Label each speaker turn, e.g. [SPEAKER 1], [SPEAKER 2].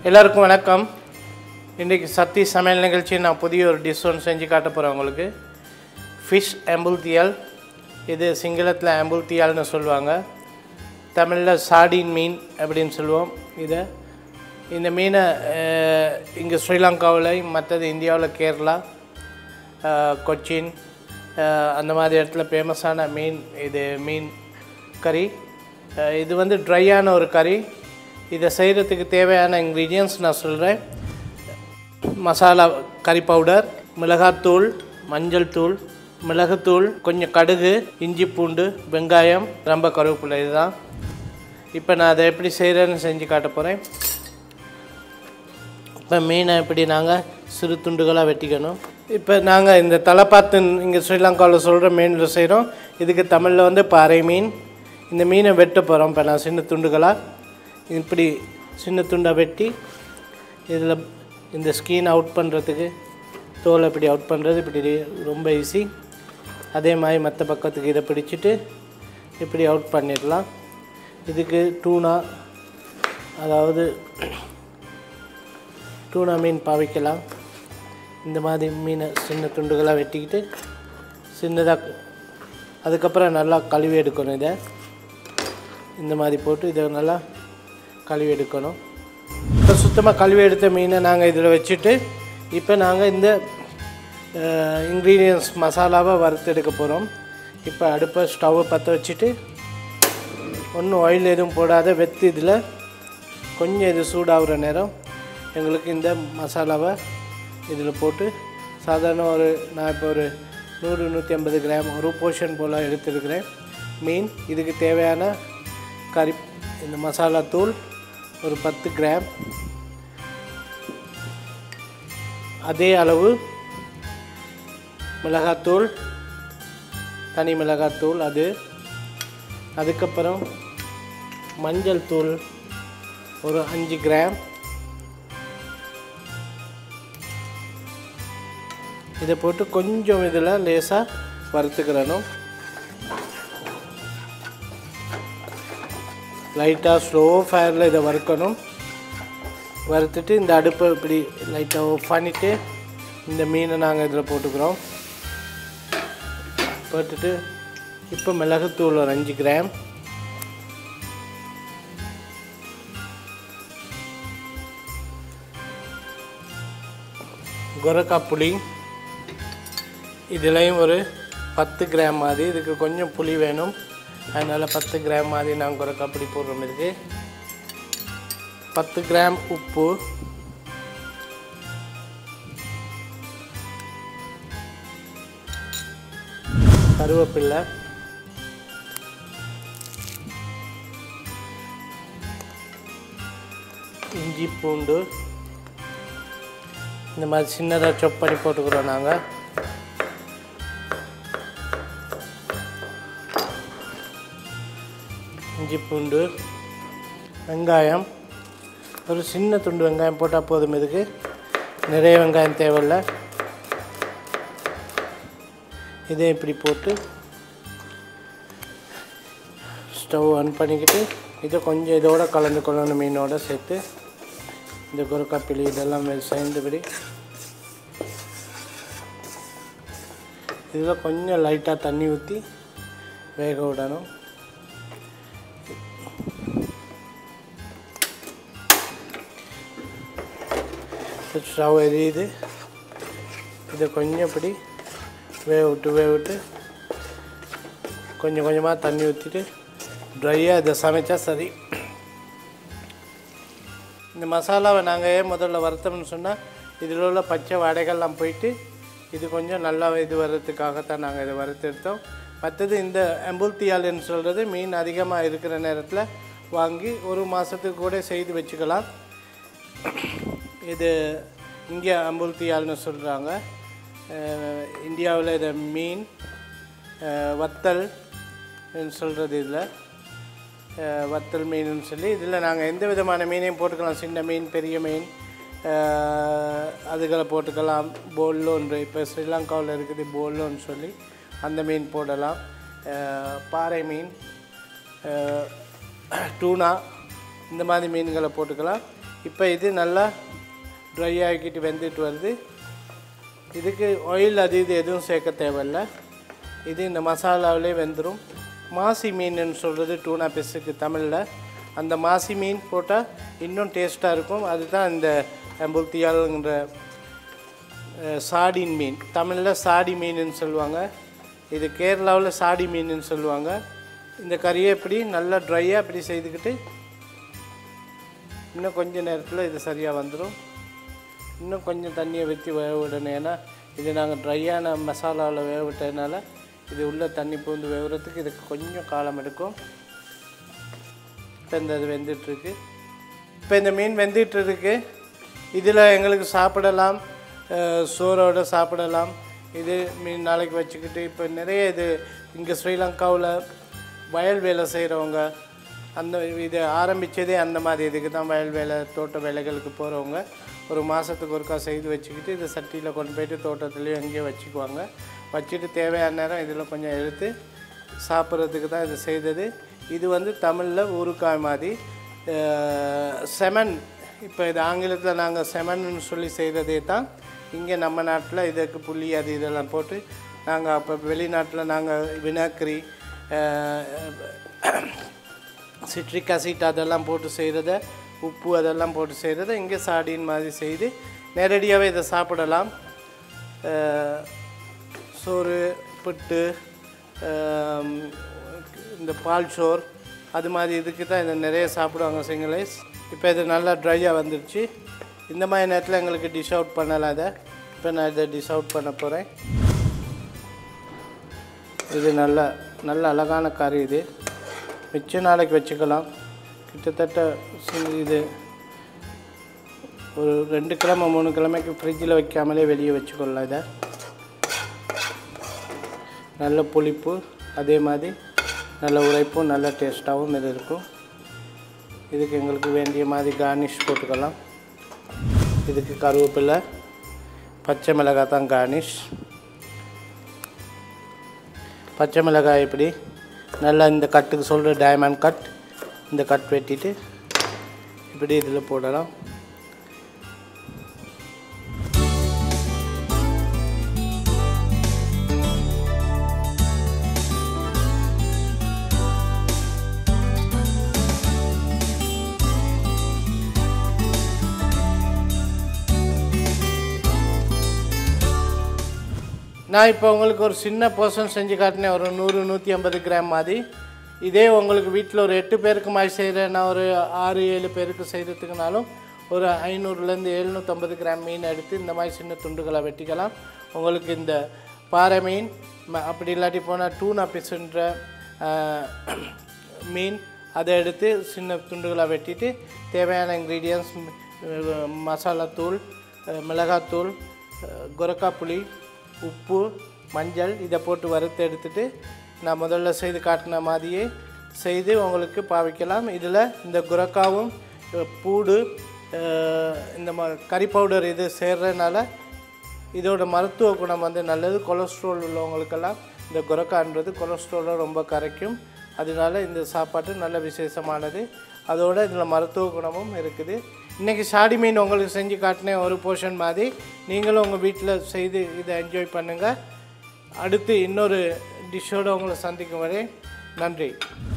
[SPEAKER 1] எல்லாருக்கும் வணக்கம் இன்றைக்கி சக்தி சமையல் நிகழ்ச்சி நான் புதிய ஒரு டிஷ் ஒன்று செஞ்சு காட்ட போகிறேன் உங்களுக்கு ஃபிஷ் அம்புல்தியால் இது சிங்களத்தில் அம்புல்தியால்னு சொல்லுவாங்க தமிழில் சாடின் மீன் அப்படின்னு சொல்லுவோம் இதை இந்த மீனை இங்கே ஸ்ரீலங்காவில் மற்றது இந்தியாவில் கேரளா அஹ், கொச்சின் அஹ், அந்த மாதிரி இடத்துல ஃபேமஸான மீன் இது மீன் கறி அஹ், இது வந்து ட்ரையான ஒரு கறி இதை செய்கிறதுக்கு தேவையான இன்க்ரீடியன்ஸ் நான் சொல்கிறேன் மசாலா கறி பவுடர் மிளகாத்தூள் மஞ்சள் தூள் மிளகுத்தூள் கொஞ்சம் கடுகு இஞ்சி பூண்டு வெங்காயம் ரொம்ப கருவேப்பிலை இதுதான் இப்போ நான் அதை எப்படி செய்கிறேன்னு செஞ்சு காட்ட போகிறேன் இப்போ மீனை எப்படி நாங்கள் சிறு துண்டுகளாக வெட்டிக்கணும் இப்போ நாங்கள் இந்த தலைப்பாத்து இங்கே ஸ்ரீலங்காவில் சொல்கிற மீனில் செய்கிறோம் இதுக்கு தமிழில் வந்து பாறை மீன் இந்த மீனை வெட்ட போகிறோம் இப்போ நான் சின்ன துண்டுகளாக இப்படி சின்ன துண்டாக வெட்டி இதில் இந்த ஸ்கீன் அவுட் பண்ணுறதுக்கு தோலை இப்படி அவுட் பண்ணுறது இப்படி ரொம்ப ஈஸி அதே மாதிரி மற்ற பக்கத்துக்கு இதை பிடிச்சிட்டு இப்படி அவுட் பண்ணிடலாம் இதுக்கு டூனா அதாவது டூனா மீன் பாவிக்கலாம் இந்த மாதிரி மீனை சின்ன துண்டுகளாக வெட்டிக்கிட்டு சின்னதாக அதுக்கப்புறம் நல்லா கழுவி எடுக்கணும் இதை இந்த மாதிரி போட்டு இதை நல்லா கழுவி எடுக்கணும் இப்போ சுத்தமாக கழுவி எடுத்த மீனை நாங்கள் இதில் வச்சுட்டு இப்போ நாங்கள் இந்த இன்க்ரீடியன்ஸ் மசாலாவை வறுத்து எடுக்க போகிறோம் இப்போ அடுப்பை ஸ்டவ்வை பற்ற வச்சுட்டு ஒன்றும் ஆயில் எதுவும் போடாத வெத்து இதில் கொஞ்சம் இது சூடாகிற நேரம் எங்களுக்கு இந்த மசாலாவை இதில் போட்டு சாதாரண ஒரு நான் இப்போ ஒரு நூறு நூற்றி ஐம்பது கிராம் ஒரு போர்ஷன் போல் எடுத்துருக்கிறேன் மீன் இதுக்கு தேவையான கறி இந்த மசாலா தூள் ஒரு பத்து கிராம் அதே அளவு மிளகாத்தூள் தனி மிளகாத்தூள் அது அதுக்கப்புறம் மஞ்சள் தூள் ஒரு அஞ்சு கிராம் இதை போட்டு கொஞ்சம் இதில் லேசாக வறுத்துக்கிறணும் லைட்டாக ஸ்லோ ஃபயரில் இதை வறுக்கணும் வறுத்துட்டு இந்த அடுப்பை இப்படி லைட்டாக ஆஃப் பண்ணிவிட்டு இந்த மீனை நாங்கள் இதில் போட்டுக்கிறோம் போட்டுட்டு இப்போ மிளகுத்தூள் ஒரு அஞ்சு கிராம் கொரக்காய் புளி இதுலேயும் ஒரு பத்து கிராம் மாதிரி இதுக்கு கொஞ்சம் புளி வேணும் அதனால் பத்து கிராம் மாதிரி நாங்கள் கொரக்காய் புளி போடுறோம் இதுக்கு பத்து கிராம் உப்பு கருவேப்பில்லை இஞ்சி பூண்டு இந்த மாதிரி சின்னதாக chop பண்ணி போட்டுக்கிறோம் நாங்கள் இஞ்சி பூண்டு வெங்காயம் ஒரு சின்ன துண்டு வெங்காயம் போட்டால் போதும் இதுக்கு நிறைய வெங்காயம் தேவையில்லை இதை இப்படி போட்டு ஸ்டவ் ஆன் பண்ணிக்கிட்டு இதை கொஞ்சம் இதோட கலந்து கொள்ளணும் மீனோட சேர்த்து இந்த குறுக்காப்பிளி இதெல்லாம் மே- சேர்ந்தபடி இதில் கொஞ்சம் லைட்டாக தண்ணி ஊற்றி வேக விடணும் ஸ்டவ் எரியுது இதை கொஞ்சம் இப்படி வேக விட்டு வேக விட்டு கொஞ்சம் கொஞ்சமாக தண்ணி ஊற்றிட்டு ட்ரையாக இதை சமைச்சா சரி இந்த மசாலாவை நாங்கள் ஏன் முதல்ல வறுத்தோம்னு சொன்னால் இதில் உள்ள பச்சை வடைகள்லாம் போயிட்டு இது கொஞ்சம் நல்லா இது வர்றதுக்காகத்தான் நாங்கள் இதை வறுத்தெடுத்தோம் மற்றது இந்த அம்புல்தியால்னு சொல்கிறது மீன் அதிகமாக இருக்கிற நேரத்தில் வாங்கி ஒரு மாதத்துக்கு கூட செய்து வச்சுக்கலாம் இது இங்கே அம்புல்தியால்னு சொல்கிறாங்க இந்தியாவில் இதை மீன் அஹ், வத்தல் சொல்கிறது இதில் அஹ், வத்தல் மீனுன்னு சொல்லி இதில் நாங்கள் எந்த விதமான மீனையும் போட்டுக்கலாம் சின்ன மீன் பெரிய மீன் அஹ், அதுகளை போட்டுக்கலாம் போல்லோன்று இப்போ ஸ்ரீலங்காவில் இருக்குது போல்லோன்னு சொல்லி அந்த மீன் போடலாம் அஹ், பாறை மீன் அஹ், டூனா இந்த மாதிரி மீன்களை போட்டுக்கலாம் இப்போ இது நல்லா ட்ரை ஆகிக்கிட்டு வெந்துட்டு வருது இதுக்கு ஆயில் அது இது எதுவும் சேர்க்க தேவையில்ல இது இந்த மசாலாவிலே வெந்துடும் மாசி மீன் சொல்கிறது டூனா பிஸ்ஸுக்கு தமிழில் அந்த மாசி மீன் போட்டால் இன்னும் டேஸ்ட்டாக இருக்கும் அதுதான் இந்த எம்புல்தியால்ங்கிற அஹ், சாடின் மீன் தமிழில் சாடி மீனுன்னு சொல்லுவாங்க இது கேரளாவில் சாடி மீனுன்னு சொல்லுவாங்க இந்த கறியை இப்படி நல்லா ட்ரையாக இப்படி செய்துக்கிட்டு இன்னும் கொஞ்ச நேரத்தில் இது சரியாக வந்துடும் இன்னும் கொஞ்சம் தண்ணியை ஊற்றி வேக விடணும் ஏன்னா இது நாங்கள் ட்ரையான மசாலாவில் வேக விட்டதுனால இது உள்ள தண்ணி பூந்து வேகிறதுக்கு இதுக்கு கொஞ்சம் காலம் எடுக்கும் இப்போ இந்த இது வெந்துட்டுருக்கு இப்போ இந்த மீன் வெந்துட்டு இருக்கு இதில் எங்களுக்கு சாப்பிடலாம் அஹ், சோறோட சாப்பிடலாம் இது மீன் நாளைக்கு வச்சுக்கிட்டு இப்போ நிறைய இது இங்கே ஸ்ரீலங்காவில் வயல் வேலை செய்கிறவங்க அந்த இது ஆரம்பித்ததே அந்த மாதிரி இதுக்கு தான் வயல் வேலை தோட்ட வேலைகளுக்கு போகிறவங்க ஒரு மாதத்துக்கு ஒருக்கா செய்து வச்சுக்கிட்டு இது சட்டியில் கொண்டு போயிட்டு தோட்டத்துலேயும் எங்கேயோ வச்சுக்குவாங்க வச்சுட்டு தேவையான நேரம் இதில் கொஞ்சம் எடுத்து சாப்பிட்றதுக்கு தான் இது செய்தது இது வந்து தமிழில் ஊறுகாய் மாதிரி அஹ், செமன் இப்போ இது ஆங்கிலத்தில் நாங்கள் செமன்னு சொல்லி செய்கிறதே தான் இங்கே நம்ம நாட்டில் இதுக்கு புளி அது இதெல்லாம் போட்டு நாங்கள் அப்போ வெளிநாட்டில் நாங்கள் வினாக்கரி சிட்ரிக் அசிட் அதெல்லாம் போட்டு செய்கிறத உப்பு அதெல்லாம் போட்டு செய்கிறத இங்கே சாடின் மாதிரி செய்து நேரடியாகவே இதை சாப்பிடலாம் அஹ், சோறு புட்டு ஆம், இந்த பால் சோர் அது மாதிரி இதுக்கு தான் இதை நிறைய சாப்பிடுவாங்க சிங்களேஸ் இப்போ இது நல்லா ட்ரையாக வந்துடுச்சு இந்த மாதிரி நேரத்தில் எங்களுக்கு டிஷ் அவுட் பண்ணலாம் இதை இப்போ நான் இதை டிஷ் அவுட் பண்ண போகிறேன் இது நல்ல நல்ல அழகான கறி இது மிச்ச நாளைக்கு வச்சுக்கலாம் கிட்டத்தட்ட சி- இது ஒரு ரெண்டு கிழமை மூணு கிழமைக்கு ஃப்ரிட்ஜில் வைக்காமலே வெளியே வச்சுக்கொள்ளலாம் இதை நல்ல புளிப்பு அதே மாதிரி நல்ல உரைப்பும் நல்ல டேஸ்ட்டாகவும் இது இருக்கும் இதுக்கு எங்களுக்கு வேண்டிய மாதிரி கார்னிஷ் போட்டுக்கலாம் இதுக்கு கருவேப்பிலை பச்சை மிளகாய் தான் கார்னிஷ் பச்சை மிளகாய் இப்படி நல்லா இந்த கட்டுக்கு சொல்கிற டைமண்ட் கட் இந்த கட் வெட்டிட்டு இப்படி இதில் போடலாம் நான் இப்போ உங்களுக்கு ஒரு சின்ன போர்ஷன் செஞ்சு காட்டினேன் ஒரு நூறு நூற்றி ஐம்பது கிராம் மாதிரி இதே உங்களுக்கு வீட்டில் ஒரு எட்டு பேருக்கு மாதிரி செய்கிறேன் நான் ஒரு ஆறு ஏழு பேருக்கு செய்கிறதுக்குனாலும் ஒரு ஐநூறுலேருந்து எழுநூற்றம்பது கிராம் மீன் எடுத்து இந்த மாதிரி சின்ன துண்டுகளை வெட்டிக்கலாம் உங்களுக்கு இந்த பாறை மீன் ம- அப்படி இல்லாட்டி போனால் டூனா பிசுன்ற மீன் அதை எடுத்து சின்ன துண்டுகளாக வெட்டிட்டு தேவையான இன்க்ரீடியன்ஸ் மசாலாத்தூள் அஹ், மிளகாத்தூள் அஹ், கொரக்கா புளி உப்பு மஞ்சள் இதை போட்டு வறுத்து எடுத்துட்டு நான் முதல்ல செய்து காட்டின மாதிரியே செய்து உங்களுக்கு பாவிக்கலாம் இதில் இந்த குரக்காவும் அஹ், பூடு அஹ், இந்த ம கறி பவுடர் இது சேர்றதுனால இதோட மருத்துவ குணம் வந்து நல்லது கொலஸ்ட்ரால் உள்ளவங்களுக்கெல்லாம் இந்த குரக்கான்றது கொலஸ்ட்ராலை ரொம்ப கரைக்கும் அதனால இந்த சாப்பாட்டு நல்ல விசேஷமானது அதோட இதில் மருத்துவ குணமும் இருக்குது இன்றைக்கி சாடி மீன் உங்களுக்கு செஞ்சு காட்டினேன் ஒரு போர்ஷன் மாதிரி நீங்களும் உங்கள் வீட்டில் செய்து இதை என்ஜாய் பண்ணுங்கள் அடுத்து இன்னொரு டிஷ்ஷோடு உங்களை சந்திக்கும் வரை நன்றி